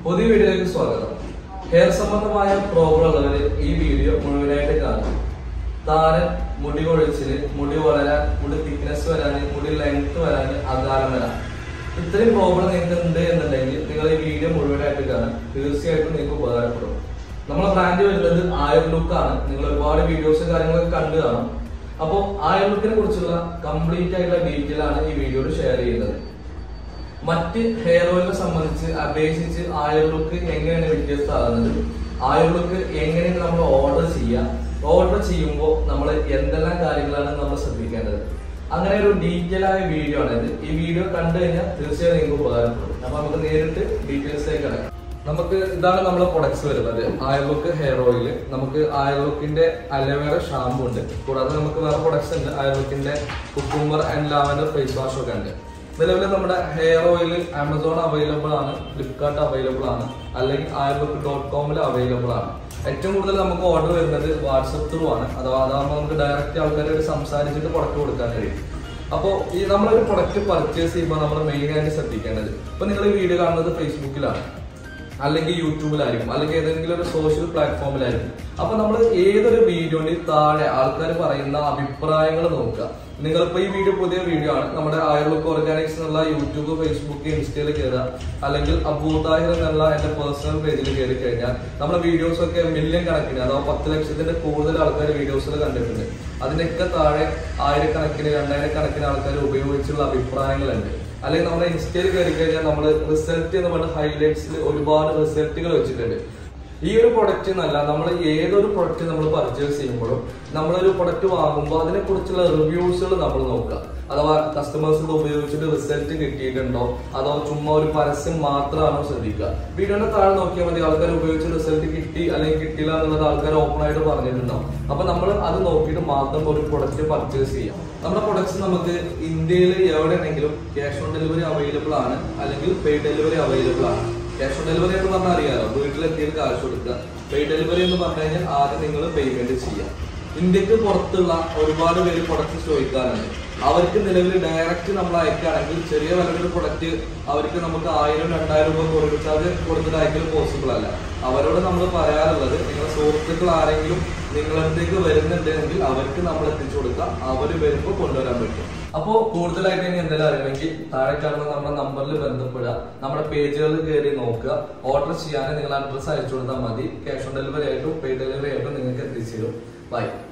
പുതിയ വീഡിയോയിലേക്ക് സ്വാഗതം ഹെയർ സംബന്ധമായ പ്രോബ്ലം ഉള്ളവര് ഈ വീഡിയോ മുഴുവനായിട്ട് കാണും താരൻ മുടി കൊഴിച്ചില് മുടി വളരാൻ മുടി തിക്നെസ് വരാൻ മുടി ലെങ്ത് വരാൻ അകാലം വരാൻ ഇത്രയും പ്രോബ്ലം നിങ്ങൾക്ക് ഉണ്ട് എന്നുണ്ടെങ്കിൽ നിങ്ങൾ ഈ വീഡിയോ മുഴുവനായിട്ട് കാണും തീർച്ചയായിട്ടും നിങ്ങൾക്ക് ഉപകാരപ്പെടും നമ്മളെ ബ്രാൻഡ് വരുന്നത് ആയർ ലുക്ക് ആണ് നിങ്ങൾ ഒരുപാട് വീഡിയോസ് കാര്യങ്ങളൊക്കെ കണ്ടു കാണും അപ്പോൾ ആയർ ലുക്കിനെ കുറിച്ചുള്ള കംപ്ലീറ്റ് ആയിട്ടുള്ള ഡീറ്റെയിൽ ആണ് ഈ വീഡിയോയിൽ ഷെയർ ചെയ്യുന്നത് മറ്റ് ഹെയർ ഓയിലിനെ സംബന്ധിച്ച് അപേക്ഷിച്ച് ആയുർ ലുക്ക് എങ്ങനെയാണ് വ്യത്യസ്തമാകുന്നത് ആയുർ ലുക്ക് എങ്ങനെയാണ് നമ്മൾ ഓർഡർ ചെയ്യുക ഓർഡർ ചെയ്യുമ്പോൾ നമ്മൾ എന്തെല്ലാം കാര്യങ്ങളാണ് നമ്മൾ ശ്രദ്ധിക്കേണ്ടത് അങ്ങനെ ഒരു ഡീറ്റെയിൽ ആയ വീഡിയോ ആണ് ഇത് ഈ വീഡിയോ കണ്ടു കഴിഞ്ഞാൽ തീർച്ചയായും നിങ്ങൾക്ക് ഉപകാരപ്പെടും അപ്പൊ നമുക്ക് നേരിട്ട് ഡീറ്റെയിൽസിലേക്ക് കിടക്കാം നമുക്ക് ഇതാണ് നമ്മുടെ പ്രൊഡക്ട്സ് വരുന്നത് ആയുർലുക്ക് ഹെയർ ഓയിൽ നമുക്ക് ആയുർലുക്കിന്റെ അലവേറ ഷാമ്പു ഉണ്ട് കൂടാതെ നമുക്ക് വേറെ പ്രൊഡക്ട്സ് ഉണ്ട് ആയുർലുക്കിന്റെ cucumber and lavender face wash ഒക്കെ ഉണ്ട് നിലവിൽ നമ്മുടെ ഹെയർ ഓയിൽ ആമസോൺ അവൈലബിൾ ആണ് ഫ്ലിപ്കാർട്ട് അവൈലബിൾ ആണ് അല്ലെങ്കിൽ ആയുർവേദ് ഡോട്ട് കോമിൽ അവൈലബിൾ ആണ് ഏറ്റവും കൂടുതൽ നമുക്ക് ഓർഡർ വരുന്നത് വാട്സപ്പ് ത്രൂ ആണ് അഥവാ അതാകുമ്പോൾ നമുക്ക് ഡയറക്റ്റ് ആൾക്കാരോട് സംസാരിച്ചിട്ട് പ്രൊഡക്റ്റ് കൊടുക്കാൻ കഴിയും അപ്പോൾ ഈ നമ്മളൊരു പ്രൊഡക്റ്റ് പർച്ചേസ് ചെയ്യുമ്പോൾ നമ്മൾ മെയിൻ ആയിട്ട് ശ്രദ്ധിക്കേണ്ടത് ഇപ്പൊ നിങ്ങൾ ഈ വീഡിയോ കാണുന്നത് ഫേസ്ബുക്കിലാണ് അല്ലെങ്കിൽ യൂട്യൂബിലായിരിക്കും അല്ലെങ്കിൽ ഏതെങ്കിലും ഒരു സോഷ്യൽ പ്ലാറ്റ്ഫോമിലായിരിക്കും അപ്പൊ നമ്മൾ ഏതൊരു വീഡിയോന്റെ താഴെ ആൾക്കാർ പറയുന്ന അഭിപ്രായങ്ങൾ നോക്കുക നിങ്ങളിപ്പോ ഈ വീഡിയോ പുതിയ വീഡിയോ ആണ് നമ്മുടെ ആയുർവേദ ഓർഗാനിക്സ് എന്നുള്ള യൂട്യൂബ് ഫേസ്ബുക്ക് ഇൻസ്റ്റയിൽ കയറുക അല്ലെങ്കിൽ അബൂതാഹിർ എന്നുള്ള എന്റെ പേഴ്സണൽ പേജിൽ കയറി കഴിഞ്ഞാൽ നമ്മുടെ വീഡിയോസ് ഒക്കെ മില്യൺ കണക്കിന് അഥവാ പത്ത് ലക്ഷത്തിന്റെ കൂടുതൽ ആൾക്കാർ വീഡിയോസിൽ കണ്ടിട്ടുണ്ട് അതിനൊക്കെ താഴെ ആയിരക്കണക്കിന് രണ്ടായിരക്കണക്കിന് ആൾക്കാർ ഉപയോഗിച്ചുള്ള അഭിപ്രായങ്ങളുണ്ട് അല്ലെങ്കിൽ നമ്മുടെ ഇൻസ്റ്റയിൽ കയറി കഴിഞ്ഞാൽ നമ്മൾ റിസൾട്ട് എന്ന് പറഞ്ഞ ഹൈലൈറ്റ്സിൽ ഒരുപാട് റിസൾട്ടുകൾ വെച്ചിട്ടുണ്ട് ഈ ഒരു പ്രൊഡക്റ്റ് എന്നല്ല നമ്മൾ ഏതൊരു പ്രൊഡക്റ്റ് നമ്മൾ പർച്ചേസ് ചെയ്യുമ്പോഴും നമ്മളൊരു പ്രൊഡക്റ്റ് വാങ്ങുമ്പോൾ അതിനെ കുറിച്ചുള്ള റിവ്യൂസുകൾ നമ്മൾ നോക്കുക അഥവാ കസ്റ്റമേഴ്സ് ഇത് ഉപയോഗിച്ചിട്ട് റിസൾട്ട് കിട്ടിയിട്ടുണ്ടോ അതോ ചുമ്മാ ഒരു പരസ്യം മാത്രമാണോ ശ്രദ്ധിക്കുക വീഡിയോയുടെ താഴെ നോക്കിയാൽ മതി ആൾക്കാർ ഉപയോഗിച്ച് റിസൾട്ട് കിട്ടി അല്ലെങ്കിൽ കിട്ടില്ല എന്നുള്ളത് ആൾക്കാർ ഓപ്പൺ ആയിട്ട് പറഞ്ഞിട്ടുണ്ടാവും അപ്പൊ നമ്മൾ അത് നോക്കിയിട്ട് മാത്രം ഒരു പ്രൊഡക്റ്റ് പർച്ചേസ് ചെയ്യാം നമ്മുടെ പ്രൊഡക്ട്സ് നമുക്ക് ഇന്ത്യയിൽ എവിടെയാണെങ്കിലും ക്യാഷ് ഓൺ ഡെലിവറി അവൈലബിൾ ആണ് അല്ലെങ്കിൽ പേ ഡെലിവറി അവൈലബിൾ ആണ് ക്യാഷ് ഓൺ ഡെലിവറി എന്ന് പറഞ്ഞാൽ അറിയാലോ വീട്ടിലെത്തിയിട്ട് കാശ് കൊടുക്കുക പേ ഡെലിവറി എന്ന് പറഞ്ഞു കഴിഞ്ഞാൽ ആദ്യം നിങ്ങൾ പേയ്മെന്റ് ചെയ്യാം ഇന്ത്യക്ക് പുറത്തുള്ള ഒരുപാട് പേര് പ്രൊഡക്റ്റ് ചോദിക്കാറുണ്ട് അവർക്ക് നിലവിൽ ഡയറക്റ്റ് നമ്മൾ അയക്കുകയാണെങ്കിൽ ചെറിയ വിലയുടെ പ്രൊഡക്റ്റ് അവർക്ക് നമുക്ക് ആയിരം രണ്ടായിരം രൂപ കൊടുക്കുക ചാർജ് കൊടുത്തിട്ട് അയക്കൽ പോസിബിൾ അല്ല അവരോട് നമ്മൾ പറയാറുള്ളത് നിങ്ങളുടെ സുഹൃത്തുക്കൾ ആരെങ്കിലും നിങ്ങളടുത്തേക്ക് വരുന്നുണ്ടെങ്കിൽ അവർക്ക് നമ്മൾ എത്തിച്ചു കൊടുക്കാം അവർ വരുമ്പോൾ കൊണ്ടുവരാൻ പറ്റും അപ്പോ കൂടുതലായിട്ട് ഇനി എന്തെങ്കിലും അറിയണമെങ്കിൽ താഴെ കാണുന്ന നമ്മുടെ നമ്പറിൽ ബന്ധപ്പെടുക നമ്മുടെ പേജുകളിൽ കയറി നോക്കുക ഓർഡർ ചെയ്യാൻ നിങ്ങൾ അഡ്രസ്സ് അയച്ചു കൊടുത്താൽ മതി ക്യാഷ് ഓൺ ഡെലിവറി ആയിട്ടും പേ ഡെലിവറി ആയിട്ടും നിങ്ങൾക്ക് എത്തിച്ചു തരും ബൈ